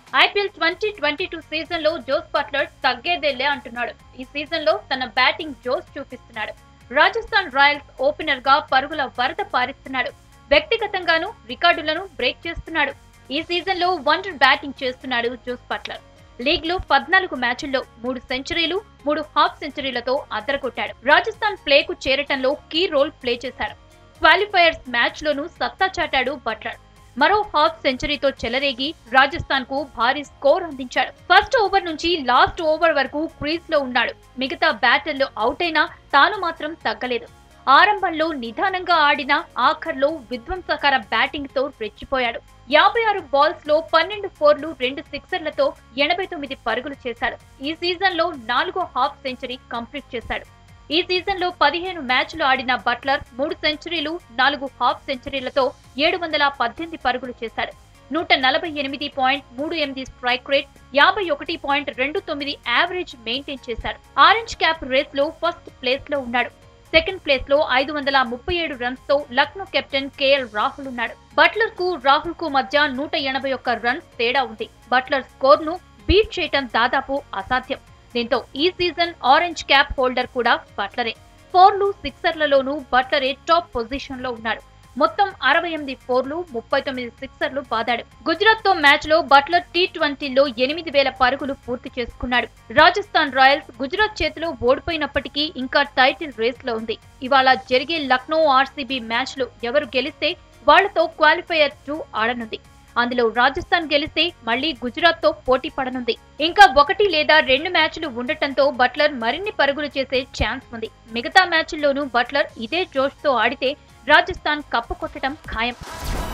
IPL twenty twenty two season లో Jos Buttler తగ్గేదేలే అంటున్నాడు ఈ సీజన్ లో తన బ్యాటింగ్ జోస్ చూపిస్తున్నాడు రాజస్థాన్ రాయల్స్ ఓపెనర్ గా పరుగుల వరద పారిస్తున్నాడు వ్యక్తిగతంగానూ రికార్డులను బ్రేక్ చేస్తున్నాడు ఈ సీజన్ లో వండర్ బ్యాటింగ్ చేస్తున్నాడు జోస్ బట్లర్ లీగ్ లో పద్నాలుగు మ్యాచుల్లో మూడు సెంచరీలు మూడు హాఫ్ సెంచరీలతో అద్దరగొట్టాడు రాజస్థాన్ ప్లేకు చేరటంలో కీ రోల్ ప్లే చేశాడు క్వాలిఫైయర్స్ మ్యాచ్ లోనూ సత్తా చాటాడు బట్లర్ మరో హాఫ్ సెంచరీతో చెలరేగి రాజస్థాన్ కు భారీ స్కోర్ అందించాడు ఫస్ట్ ఓవర్ నుంచి లాస్ట్ ఓవర్ వరకు క్రీజ్ లో ఉన్నాడు మిగతా బ్యాటర్లు అవుట్ అయినా తాను మాత్రం తగ్గలేదు ఆరంభంలో నిదానంగా ఆడిన ఆఖర్లో విధ్వంసకర బ్యాటింగ్ తో రెచ్చిపోయాడు యాభై ఆరు బాల్స్ లో పన్నెండు ఫోర్లు రెండు సిక్సర్లతో ఎనభై తొమ్మిది పరుగులు చేశాడు ఈ సీజన్ లో నాలుగో హాఫ్ సెంచరీ కంప్లీట్ చేశాడు ఈ సీజన్ లో పదిహేను మ్యాచ్లు ఆడిన బట్లర్ మూడు సెంచరీలు నాలుగు హాఫ్ సెంచరీలతో ఏడు వందల పద్దెనిమిది పరుగులు చేశాడు నూట నలభై ఎనిమిది పాయింట్ మూడు ఎనిమిది స్ట్రైక్ రేట్ యాభై ఒకటి పాయింట్ రెండు తొమ్మిది యావరేజ్ మెయింటైన్ చేశాడు ఆరెంజ్ క్యాప్ రేస్ లో ఫస్ట్ ప్లేస్ లో ఉన్నాడు సెకండ్ ప్లేస్ లో ఐదు వందల ముప్పై ఏడు రన్స్ తో లక్నో కెప్టెన్ కేఎల్ రాహుల్ ఉన్నాడు బట్లర్ కు రాహుల్ కు మధ్య నూట ఎనభై ఒక్క రన్స్ తేడా ఉంది బట్లర్ స్కోర్ ను బీట్ చేయటం దాదాపు అసాధ్యం దీంతో ఈ సీజన్ ఆరెంజ్ క్యాప్ హోల్డర్ కూడా బట్లరే ఫోర్లు సిక్సర్లలోనూ బట్లరే టాప్ పొజిషన్ లో ఉన్నాడు మొత్తం అరవై ఎనిమిది ఫోర్లు ముప్పై తొమ్మిది సిక్సర్లు బాదాడు గుజరాత్ తో మ్యాచ్ లో బట్లర్ టీ ట్వంటీలో ఎనిమిది వేల పరుగులు పూర్తి చేసుకున్నాడు రాజస్థాన్ రాయల్స్ గుజరాత్ చేతిలో ఓడిపోయినప్పటికీ ఇంకా టైటిల్ రేస్ లో ఉంది ఇవాళ జరిగే లక్నో ఆర్సీబీ మ్యాచ్ లో ఎవరు గెలిస్తే వాళ్లతో క్వాలిఫైయర్ టూ ఆడనుంది అందులో రాజస్థాన్ గెలిస్తే మళ్లీ గుజరాత్ తో పోటీ పడనుంది ఇంకా ఒకటి లేదా రెండు మ్యాచ్లు ఉండటంతో బట్లర్ మరిన్ని పరుగులు చేసే ఛాన్స్ ఉంది మిగతా మ్యాచ్ల్లోనూ బట్లర్ ఇదే జోష్ తో ఆడితే రాజస్థాన్ కప్పు కొట్టడం ఖాయం